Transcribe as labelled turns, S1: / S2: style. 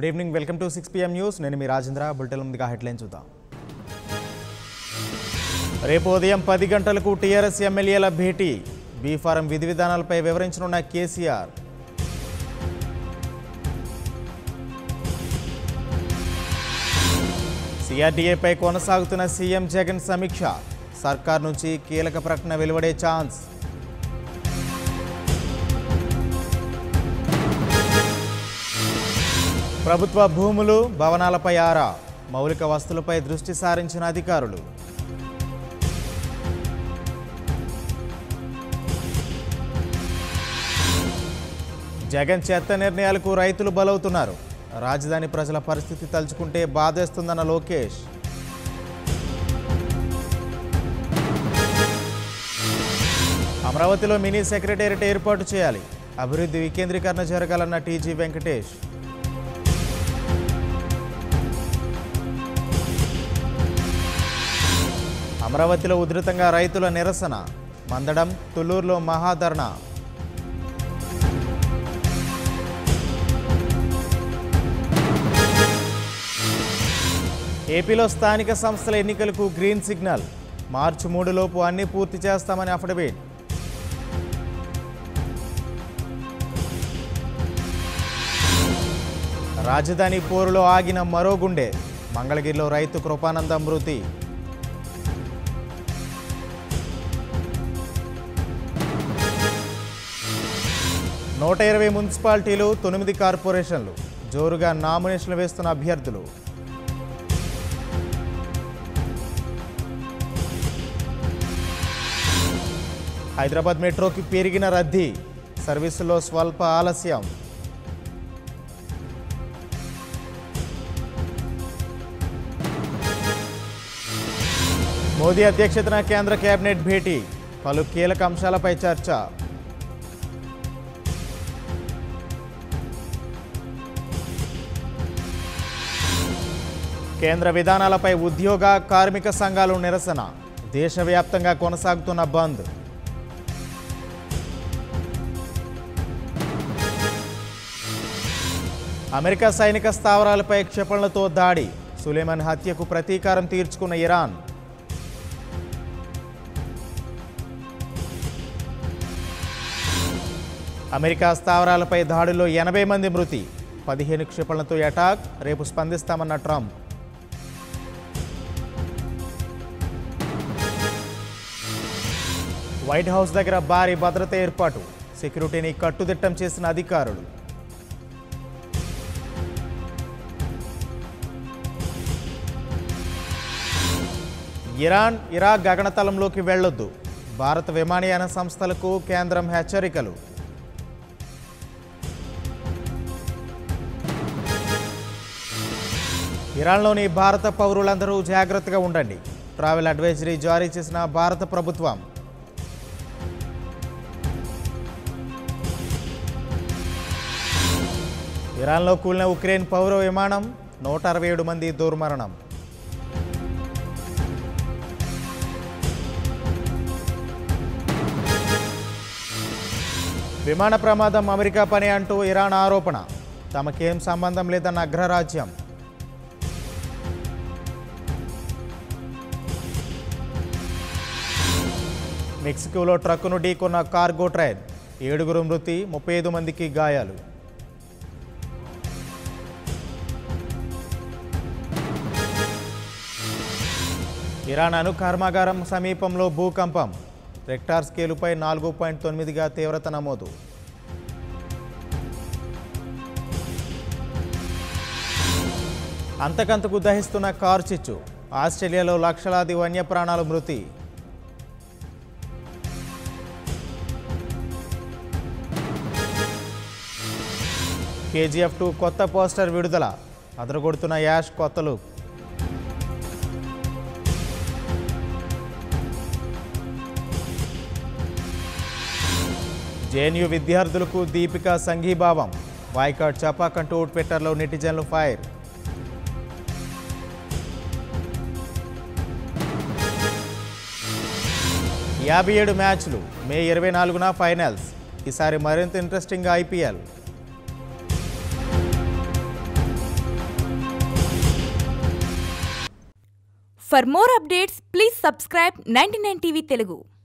S1: good evening welcome to six PM news నేను మీ Rajendra bulletin ముందుగా హెడ్లైన్ చూద్దాం రేపు ఉదయం పది గంటలకు టీఆర్ఎస్ ఎమ్మెల్యేల భేటీ బీ ఫారం విధి విధానాలపై వివరించనున్న కేసీఆర్ సిఆర్డీఏపై కొనసాగుతున్న సీఎం జగన్ సమీక్ష సర్కార్ నుంచి కీలక ప్రకటన వెలువడే ఛాన్స్ ప్రభుత్వ భూములు భవనాలపై ఆరా మౌలిక వస్తువులపై దృష్టి సారించిన అధికారులు జగన్ చెత్త నిర్ణయాలకు రైతులు బలవుతున్నారు రాజధాని ప్రజల పరిస్థితి తలుచుకుంటే బాధేస్తుందన్న లోకేష్ అమరావతిలో మినీ సెక్రటేరియట్ ఏర్పాటు చేయాలి అభివృద్ధి వికేంద్రీకరణ జరగాలన్న టీజీ వెంకటేష్ అమరావతిలో ఉధృతంగా రైతుల నిరసన మందడం తుళ్లూరులో మహాధరణ ఏపీలో స్థానిక సంస్థల ఎన్నికలకు గ్రీన్ సిగ్నల్ మార్చి మూడులోపు అన్ని పూర్తి చేస్తామని అఫిడవిట్ రాజధాని పోరులో ఆగిన మరో గుండె మంగళగిరిలో రైతు కృపానందం మృతి నూట ఇరవై మున్సిపాలిటీలు తొమ్మిది కార్పొరేషన్లు జోరుగా నామినేషన్లు వేస్తున్న అభ్యర్థులు హైదరాబాద్ మెట్రోకి పెరిగిన రద్దీ సర్వీసుల్లో స్వల్ప ఆలస్యం మోదీ అధ్యక్షతన కేంద్ర కేబినెట్ భేటీ పలు కీలక అంశాలపై చర్చ కేంద్ర విధానాలపై ఉద్యోగ కార్మిక సంఘాలు నిరసన దేశవ్యాప్తంగా కొనసాగుతున్న బంద్ అమెరికా సైనిక స్థావరాలపై క్షిపణులతో దాడి సులేమన్ హత్యకు ప్రతీకారం తీర్చుకున్న ఇరాన్ అమెరికా స్థావరాలపై దాడిలో ఎనభై మంది మృతి పదిహేను క్షిపణులతో అటాక్ రేపు స్పందిస్తామన్న ట్రంప్ వైట్ హౌస్ దగ్గర భారీ భద్రత ఏర్పాటు సెక్యూరిటీని కట్టుదిట్టం చేసిన అధికారులు ఇరాన్ ఇరాక్ గగనతలంలోకి వెళ్లొద్దు భారత విమానయాన సంస్థలకు కేంద్రం హెచ్చరికలు ఇరాన్లోని భారత పౌరులందరూ జాగ్రత్తగా ఉండండి ట్రావెల్ అడ్వైజరీ జారీ చేసిన భారత ప్రభుత్వం ఇరాన్లో కూలిన ఉక్రెయిన్ పౌర విమానం నూట అరవై ఏడు మంది దుర్మరణం విమాన ప్రమాదం అమెరికా పని అంటూ ఇరాన్ ఆరోపణ తమకేం సంబంధం లేదన్న అగ్రరాజ్యం మెక్సికోలో ట్రక్కును ఢీకొన్న కార్గో ట్రైన్ ఏడుగురు మృతి ముప్పై ఐదు మందికి గాయాలు ఇరాన్ అణు కర్మాగారం సమీపంలో భూకంపం రెక్టార్ స్కేలుపై నాలుగు పాయింట్ తొమ్మిదిగా తీవ్రత నమోదు అంతకంతకు దహిస్తున్న కారు చిచ్చు ఆస్ట్రేలియాలో లక్షలాది వన్యప్రాణాలు మృతి కేజీఎఫ్ టూ కొత్త పోస్టర్ విడుదల అదరగొడుతున్న యాష్ కొత్త లుక్ జేఎన్యూ విద్యార్థులకు దీపిక సంఘీభావం బాయ్కాట్ చపాకంటూ ట్విట్టర్లో నెటిజన్లు ఫైర్ యాభై ఏడు మ్యాచ్లు మే ఇరవై నాలుగున ఫైనల్స్ ఈసారి మరింత ఇంట్రెస్టింగ్గా IPL
S2: for more updates please subscribe ninety TV Telugu